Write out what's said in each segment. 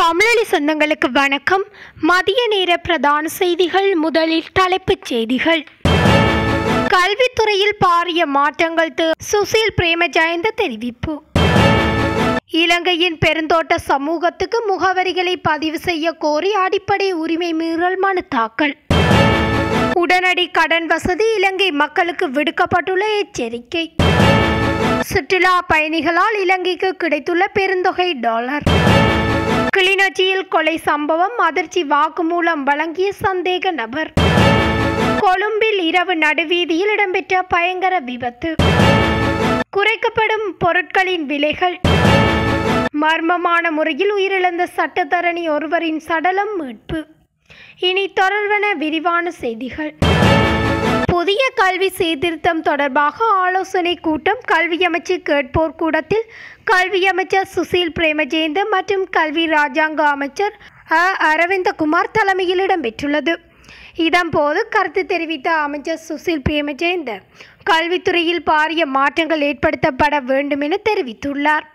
தமிழொலி சொந்தங்களுக்கு வணக்கம் மதிய நேர பிரதான செய்திகள் முதலில் தலைப்புச் செய்திகள் கல்வித்துறையில் பாரிய மாற்றங்கள் தே- சுசில் பிரேமஜயந்த தெரிவிப்பு இலங்கையின் பெருந்தோட்ட சமூகத்துக்கு முகவரிகளை பதிவு செய்ய கோரி அடிப்படை உரிமை மீறல் மனு தாக்கல் உடனடி கடன் வசதி இலங்கை மக்களுக்கு விடுக்கப்பட்டுள்ள எச்சரிக்கை சுற்றுலா பயணிகளால் இலங்கைக்கு கிடைத்துள்ள பெருந்தொகை டாலர் கிளிநொச்சியில் கொலை சம்பவம் அதிர்ச்சி வாக்குமூலம் வழங்கிய சந்தேக நபர் கொழும்பில் இரவு நடுவீதியில் இடம்பெற்ற பயங்கர விபத்து குறைக்கப்படும் பொருட்களின் விலைகள் மர்மமான முறையில் உயிரிழந்த சட்டத்தரணி ஒருவரின் சடலம் மீட்பு இனி தொடர்வன விரிவான செய்திகள் புதிய கல்வி சீர்திருத்தம் தொடர்பாக ஆலோசனை கூட்டம் கல்வி அமைச்சு கேட்போர் கூடத்தில் கல்வி அமைச்சர் சுசீல் பிரேமஜெயந்த மற்றும் கல்வி ராஜாங்க அமைச்சர் அ அரவிந்தகுமார் தலைமையில் இடம்பெற்றுள்ளது இதன்போது கருத்து தெரிவித்த அமைச்சர் சுசில் பிரேமஜெயந்த கல்வித்துறையில் பாரிய மாற்றங்கள் ஏற்படுத்தப்பட வேண்டும் என தெரிவித்துள்ளார்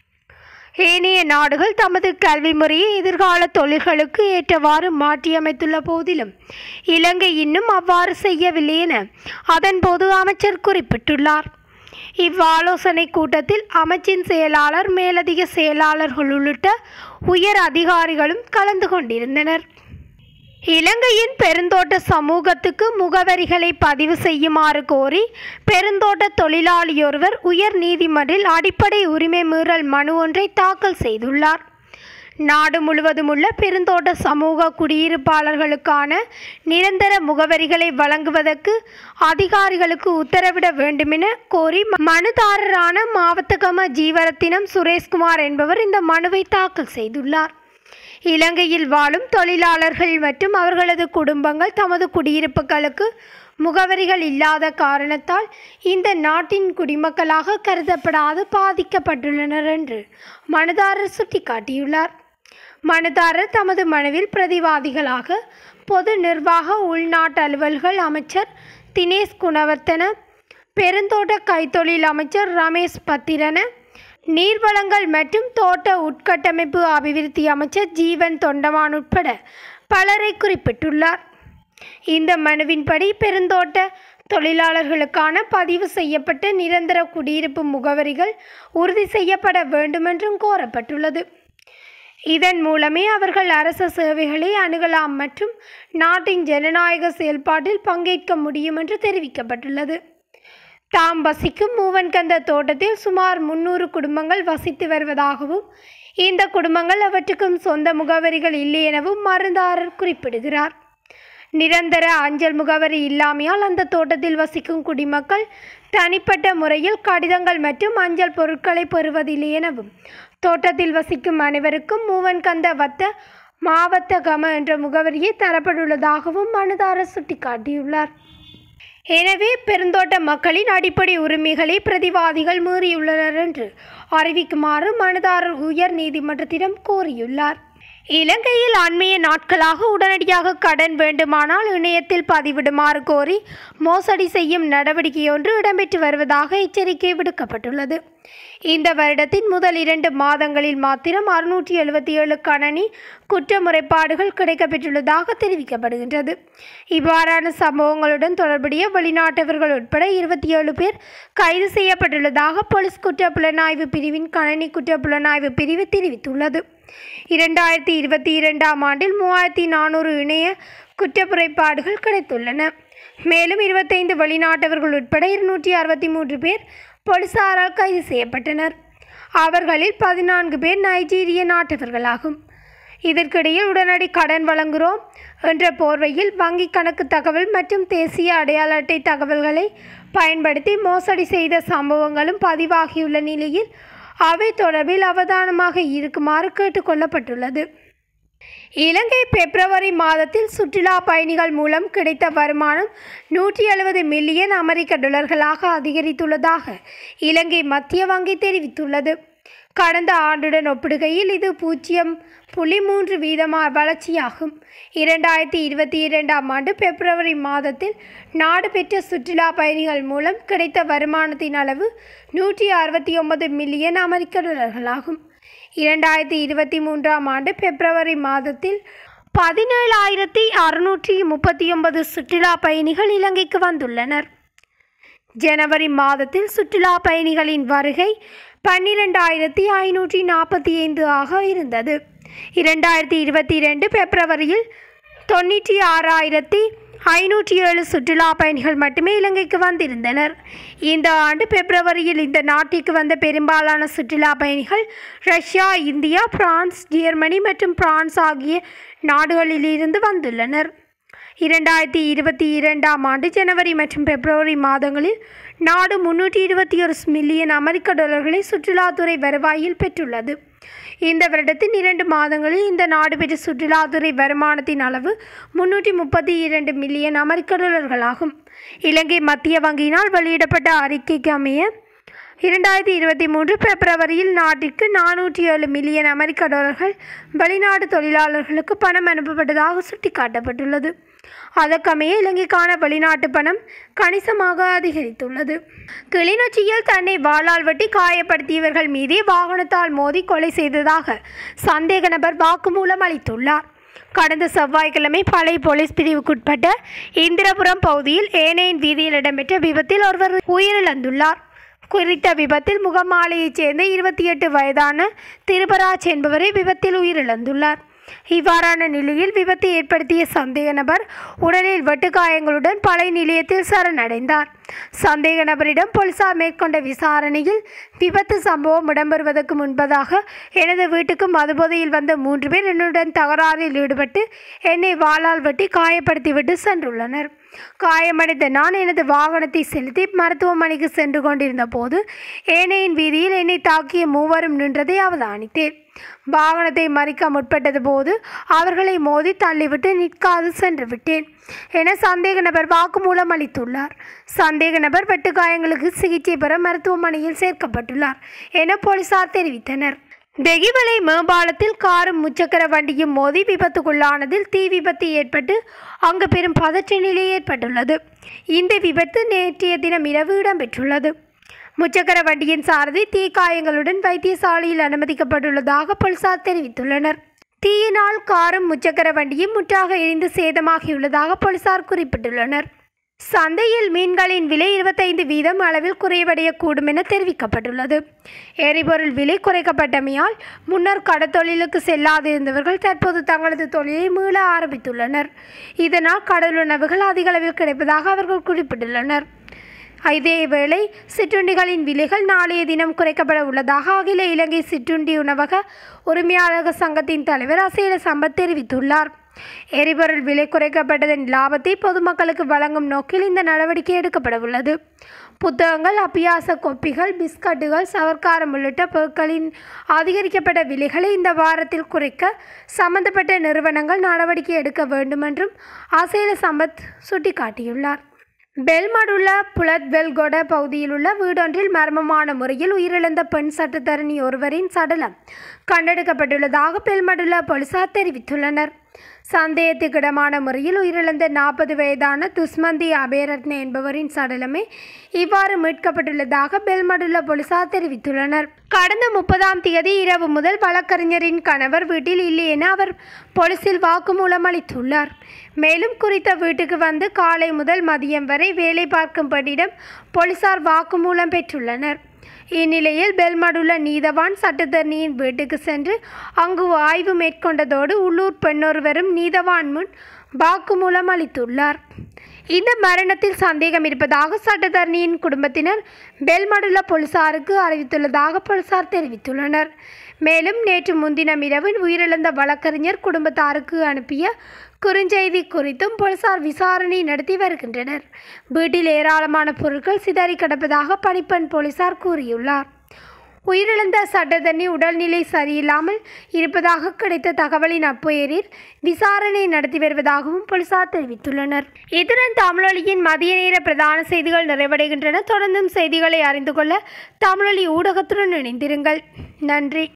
ஏனைய நாடுகள் தமது கல்வி முறையை எதிர்கால தொழில்களுக்கு ஏற்றவாறு மாற்றியமைத்துள்ள போதிலும் இலங்கை இன்னும் அவ்வாறு செய்யவில்லை என அதன்போது அமைச்சர் குறிப்பிட்டுள்ளார் இவ்வாலோசனை கூட்டத்தில் அமைச்சின் செயலாளர் மேலதிக செயலாளர்கள் உள்ளிட்ட உயர் அதிகாரிகளும் கலந்து கொண்டிருந்தனர் இலங்கையின் பெருந்தோட்ட சமூகத்துக்கு முகவரிகளை பதிவு செய்யுமாறு கோரி பெருந்தோட்ட தொழிலாளியொருவர் உயர் நீதிமன்றில் அடிப்படை உரிமை மீறல் மனு ஒன்றை தாக்கல் செய்துள்ளார் நாடு முழுவதும் உள்ள பெருந்தோட்ட சமூக குடியிருப்பாளர்களுக்கான நிரந்தர முகவரிகளை வழங்குவதற்கு அதிகாரிகளுக்கு உத்தரவிட வேண்டுமென கோரி மனுதாரரான மாவத்தகம ஜீவரத்தினம் சுரேஷ்குமார் என்பவர் இந்த மனுவை தாக்கல் செய்துள்ளார் இலங்கையில் வாழும் தொழிலாளர்கள் மற்றும் அவர்களது குடும்பங்கள் தமது குடியிருப்புகளுக்கு முகவரிகள் இல்லாத காரணத்தால் இந்த நாட்டின் குடிமக்களாக கருதப்படாது பாதிக்கப்பட்டுள்ளனர் என்று மனுதாரர் சுட்டிக்காட்டியுள்ளார் மனுதாரர் தமது மனுவில் பிரதிவாதிகளாக பொது நிர்வாக உள்நாட்டு அலுவல்கள் அமைச்சர் தினேஷ் குணவர்த்தன பெருந்தோட்ட கைத்தொழில் அமைச்சர் ரமேஷ் பத்திரன நீர்வளங்கள் மற்றும் தோட்ட உட்கட்டமைப்பு அபிவிருத்தி அமைச்சர் ஜீவன் தொண்டமான் உட்பட பலரை குறிப்பிட்டுள்ளார் இந்த மனுவின்படி பெருந்தோட்ட தொழிலாளர்களுக்கான பதிவு செய்யப்பட்ட நிரந்தர குடியிருப்பு முகவரிகள் உறுதி செய்யப்பட வேண்டுமென்றும் கோரப்பட்டுள்ளது இதன் மூலமே அவர்கள் அரச சேவைகளை அணுகலாம் மற்றும் நாட்டின் ஜனநாயக செயல்பாட்டில் பங்கேற்க முடியும் என்று தெரிவிக்கப்பட்டுள்ளது தாம் வசிக்கும் மூவன்கந்த தோட்டத்தில் சுமார் முன்னூறு குடும்பங்கள் வசித்து வருவதாகவும் இந்த குடும்பங்கள் அவற்றுக்கும் சொந்த முகவரிகள் இல்லை எனவும் மருந்தாரர் குறிப்பிடுகிறார் நிரந்தர அஞ்சல் முகவரி இல்லாமையால் அந்த தோட்டத்தில் வசிக்கும் குடிமக்கள் தனிப்பட்ட முறையில் கடிதங்கள் மற்றும் அஞ்சல் பொருட்களை பெறுவதில்லை எனவும் தோட்டத்தில் வசிக்கும் அனைவருக்கும் மூவன்கந்த வத்த மாவத்த கம என்ற முகவரியே தரப்பட்டுள்ளதாகவும் மனுதாரர் சுட்டிக்காட்டியுள்ளார் எனவே பெருந்தோட்ட மக்களின் அடிப்படை உரிமைகளை பிரதிவாதிகள் மீறியுள்ளனர் என்று அறிவிக்குமாறு மனுதாரர் உயர் நீதிமன்றத்திடம் கோரியுள்ளார் இலங்கையில் அண்மைய நாட்களாக உடனடியாக கடன் வேண்டுமானால் இணையத்தில் பதிவிடுமாறு கோரி மோசடி செய்யும் நடவடிக்கையொன்று இடம்பெற்று வருவதாக எச்சரிக்கை விடுக்கப்பட்டுள்ளது இந்த வருடத்தின் முதல் இரண்டு மாதங்களில் மாத்திரம் அறுநூற்றி எழுபத்தி ஏழு கணனி குற்ற முறைப்பாடுகள் கிடைக்கப்பெற்றுள்ளதாக தெரிவிக்கப்படுகின்றது இவ்வாறான சம்பவங்களுடன் தொடர்புடைய வெளிநாட்டவர்கள் உட்பட இருபத்தி ஏழு பேர் கைது செய்யப்பட்டுள்ளதாக போலீஸ் குற்ற புலனாய்வு பிரிவின் கணனி குற்ற புலனாய்வு பிரிவு தெரிவித்துள்ளது இரண்டாயிரத்தி இருபத்தி இரண்டாம் ஆண்டில் மூவாயிரத்தி நானூறு இணைய குற்றப்புறைப்பாடுகள் கிடைத்துள்ளன மேலும் இருபத்தைந்து வெளிநாட்டவர்கள் உட்பட இருநூற்றி அறுபத்தி மூன்று பேர் போலீசாரால் கைது செய்யப்பட்டனர் அவர்களில் பதினான்கு பேர் நைஜீரிய நாட்டவர்களாகும் இதற்கிடையில் உடனடி கடன் வழங்குகிறோம் என்ற போர்வையில் வங்கி கணக்கு தகவல் மற்றும் தேசிய அடையாள அட்டை தகவல்களை பயன்படுத்தி மோசடி செய்த சம்பவங்களும் பதிவாகியுள்ள நிலையில் அவை தொடர்பில் அவதானமாக இருக்குமாறு கேட்டுக்கொள்ளப்பட்டுள்ளது இலங்கை பிப்ரவரி மாதத்தில் சுற்றுலா பயணிகள் மூலம் கிடைத்த வருமானம் நூற்றி எழுபது மில்லியன் அமெரிக்க டாலர்களாக அதிகரித்துள்ளதாக இலங்கை மத்திய வங்கி தெரிவித்துள்ளது கடந்த ஆண்டுடன் ஒப்பிடுகையில் இது பூஜ்ஜியம் புள்ளி மூன்று வீதமாக வளர்ச்சியாகும் இரண்டாயிரத்தி இருபத்தி இரண்டாம் ஆண்டு பிப்ரவரி மாதத்தில் நாடு பெற்ற சுற்றுலா பயணிகள் மூலம் கிடைத்த வருமானத்தின் அளவு நூற்றி அறுபத்தி ஒன்பது மில்லியன் அமெரிக்க டாலர்களாகும் இரண்டாயிரத்தி இருபத்தி மூன்றாம் ஆண்டு பிப்ரவரி மாதத்தில் பதினேழாயிரத்தி அறுநூற்றி முப்பத்தி ஒன்பது சுற்றுலா பயணிகள் இலங்கைக்கு வந்துள்ளனர் ஜனவரி மாதத்தில் சுற்றுலா பயணிகளின் வருகை பன்னிரெண்டாயிரத்தி ஐநூற்றி நாற்பத்தி ஐந்து ஆக இருந்தது இரண்டாயிரத்தி இருபத்தி ரெண்டு பிப்ரவரியில் தொண்ணூற்றி ஆறாயிரத்தி ஐநூற்றி ஏழு சுற்றுலா பயணிகள் மட்டுமே இலங்கைக்கு வந்திருந்தனர் இந்த ஆண்டு பிப்ரவரியில் இந்த நாட்டிற்கு வந்த பெரும்பாலான சுற்றுலா பயணிகள் ரஷ்யா இந்தியா பிரான்ஸ் ஜெர்மனி மற்றும் பிரான்ஸ் ஆகிய நாடுகளிலிருந்து வந்துள்ளனர் இரண்டாயிரத்தி இருபத்தி இரண்டாம் ஆண்டு ஜனவரி மற்றும் பிப்ரவரி மாதங்களில் நாடு முன்னூற்றி இருபத்தி ஒரு மில்லியன் அமெரிக்க டாலர்களை சுற்றுலாத்துறை வருவாயில் பெற்றுள்ளது இந்த வருடத்தின் இரண்டு மாதங்களில் இந்த நாடு பெற்ற சுற்றுலாத்துறை வருமானத்தின் அளவு முன்னூற்றி முப்பத்தி இரண்டு மில்லியன் அமெரிக்க டாலர்களாகும் இலங்கை மத்திய வங்கியினால் வெளியிடப்பட்ட அறிக்கைக்கு அமைய இரண்டாயிரத்தி இருபத்தி மூன்று பிப்ரவரியில் நாட்டிற்கு நானூற்றி ஏழு மில்லியன் அமெரிக்க டாலர்கள் வெளிநாடு தொழிலாளர்களுக்கு பணம் அனுப்பப்பட்டதாக சுட்டிக்காட்டப்பட்டுள்ளது அதற்கமைய இலங்கைக்கான வெளிநாட்டு பணம் கணிசமாக அதிகரித்துள்ளது கிளிநொச்சியில் தன்னை வாளால் வெட்டி காயப்படுத்தியவர்கள் மீதே வாகனத்தால் மோதி கொலை செய்ததாக சந்தேக நபர் வாக்குமூலம் அளித்துள்ளார் கடந்த செவ்வாய்க்கிழமை பழைய போலீஸ் பிரிவுக்குட்பட்ட இந்திரபுரம் பகுதியில் ஏனையின் வீதியில் இடம்பெற்ற விபத்தில் ஒருவர் உயிரிழந்துள்ளார் குறித்த விபத்தில் முகமாலையைச் சேர்ந்த இருபத்தி எட்டு வயதான திருபராஜ் என்பவரை விபத்தில் உயிரிழந்துள்ளார் இவ்வாறான நிலையில் விபத்தை ஏற்படுத்திய சந்தேக நபர் உடலில் வெட்டுக்காயங்களுடன் பழைய நிலையத்தில் சரணடைந்தார் சந்தேக நபரிடம் போலீசார் மேற்கொண்ட விசாரணையில் விபத்து சம்பவம் இடம்பெறுவதற்கு முன்பதாக எனது வீட்டுக்கு மதுபோதையில் வந்த மூன்று பேர் என்னுடன் தகராறில் ஈடுபட்டு என்னை வாளால் வெட்டி காயப்படுத்திவிட்டு சென்றுள்ளனர் காயமடைந்த நான் எனது வாகனத்தை செலுத்தி மருத்துவமனைக்கு சென்று கொண்டிருந்த போது ஏனையின் வீதியில் என்னை தாக்கிய மூவரும் நின்றதை அவதானித்தேன் வாகனத்தை மறிக்க முற்பட்டது போது அவர்களை மோதி தள்ளிவிட்டு நிற்காது சென்று விட்டேன் என சந்தேக நபர் வாக்குமூலம் அளித்துள்ளார் சந்தேக நபர் வெட்டுக்காயங்களுக்கு சிகிச்சை பெற மருத்துவமனையில் சேர்க்கப்பட்டுள்ளார் என போலீசார் தெரிவித்தனர் தெகிவலை மேம்பாலத்தில் காரும் முச்சக்கர வண்டியும் மோதி விபத்துக்குள்ளானதில் தீ விபத்து ஏற்பட்டு அங்கு பெரும் பதற்ற நிலை ஏற்பட்டுள்ளது இந்த விபத்து நேற்றைய தினம் இரவு இடம்பெற்றுள்ளது முச்சக்கர வண்டியின் சாரதி தீக்காயங்களுடன் வைத்தியசாலையில் அனுமதிக்கப்பட்டுள்ளதாக போலீசார் தெரிவித்துள்ளனர் தீயினால் காரும் முச்சக்கர வண்டியும் முற்றாக எரிந்து சேதமாகியுள்ளதாக போலீசார் குறிப்பிட்டுள்ளனர் சந்தையில் மீன்களின் விலை இருபத்தைந்து வீதம் அளவில் குறைவடையக்கூடும் என தெரிவிக்கப்பட்டுள்ளது எரிபொருள் விலை குறைக்கப்பட்டமையால் முன்னர் கடத்தொழிலுக்கு செல்லாதிருந்தவர்கள் தற்போது தங்களது தொழிலை மீள ஆரம்பித்துள்ளனர் இதனால் கடலுணவுகள் அதிக அளவில் கிடைப்பதாக அவர்கள் குறிப்பிட்டுள்ளனர் இதேவேளை சிற்றுண்டிகளின் விலைகள் நாளைய தினம் குறைக்கப்பட உள்ளதாக அகில இலங்கை சிற்றுண்டி உணவக உரிமையாளர் சங்கத்தின் தலைவர் அசேல சம்பத் தெரிவித்துள்ளார் எரிபொருள் விலை குறைக்கப்பட்டதன் லாபத்தை பொதுமக்களுக்கு வழங்கும் நோக்கில் இந்த நடவடிக்கை எடுக்கப்பட உள்ளது புத்தகங்கள் அபியாச கொப்பிகள் பிஸ்கட்டுகள் சவர்க்காரம் உள்ளிட்ட பொருட்களின் அதிகரிக்கப்பட்ட விலைகளை இந்த வாரத்தில் குறைக்க சம்பந்தப்பட்ட நிறுவனங்கள் நடவடிக்கை எடுக்க வேண்டும் என்றும் அசேல சம்பத் சுட்டிக்காட்டியுள்ளார் பெல்மடுள்ள புலத்வெல்கொட பகுதியில் உள்ள வீடொன்றில் மர்மமான முறையில் உயிரிழந்த பெண் சட்டத்தரணி ஒருவரின் சடலம் கண்டெடுக்கப்பட்டுள்ளதாக பெல்மடுள்ள போலீசார் தெரிவித்துள்ளனர் சந்தேகத்துக்கிடமான முறையில் உயிரிழந்த நாற்பது வயதான துஸ்மந்தி அபேரத்ன என்பவரின் சடலமே இவ்வாறு மீட்கப்பட்டுள்ளதாக பெல்மடுள்ள போலீசார் தெரிவித்துள்ளனர் கடந்த முப்பதாம் தேதி இரவு முதல் வழக்கறிஞரின் கணவர் வீட்டில் இல்லை என அவர் போலீசில் வாக்குமூலம் அளித்துள்ளார் மேலும் குறித்த வீட்டுக்கு வந்து காலை முதல் மதியம் வரை வேலை பார்க்கும் பெண்ணிடம் போலீசார் வாக்குமூலம் பெற்றுள்ளனர் இந்நிலையில் பெல்மடுள்ள நீதவான் சட்டத்தரணியின் வீட்டுக்கு சென்று அங்கு ஆய்வு மேற்கொண்டதோடு உள்ளூர் பெண்ணொருவரும் நீதவான் முன் வாக்குமூலம் அளித்துள்ளார் இந்த மரணத்தில் சந்தேகம் இருப்பதாக சட்டத்தரணியின் குடும்பத்தினர் பெல்மடுள்ள போலீசாருக்கு அறிவித்துள்ளதாக போலீசார் தெரிவித்துள்ளனர் மேலும் நேற்று முன்தினம் இரவு உயிரிழந்த வழக்கறிஞர் குடும்பத்தாருக்கு அனுப்பிய குறுஞ்செய்தி குறித்தும் போலீசார் விசாரணை நடத்தி வருகின்றனர் வீட்டில் ஏராளமான பொருட்கள் சிதறி கிடப்பதாக பணிப்பெண் போலீசார் கூறியுள்ளார் உயிரிழந்த சட்டத்தண்ணி உடல்நிலை சரியில்லாமல் இருப்பதாக கிடைத்த தகவலின் அப்பெயரில் விசாரணை நடத்தி வருவதாகவும் போலீசார் தெரிவித்துள்ளனர் இத்துடன் தமிழொலியின் மதிய நேர பிரதான செய்திகள் நிறைவடைகின்றன தொடர்ந்தும் செய்திகளை அறிந்து கொள்ள தமிழொலி ஊடகத்துடன் இணைந்திருங்கள் நன்றி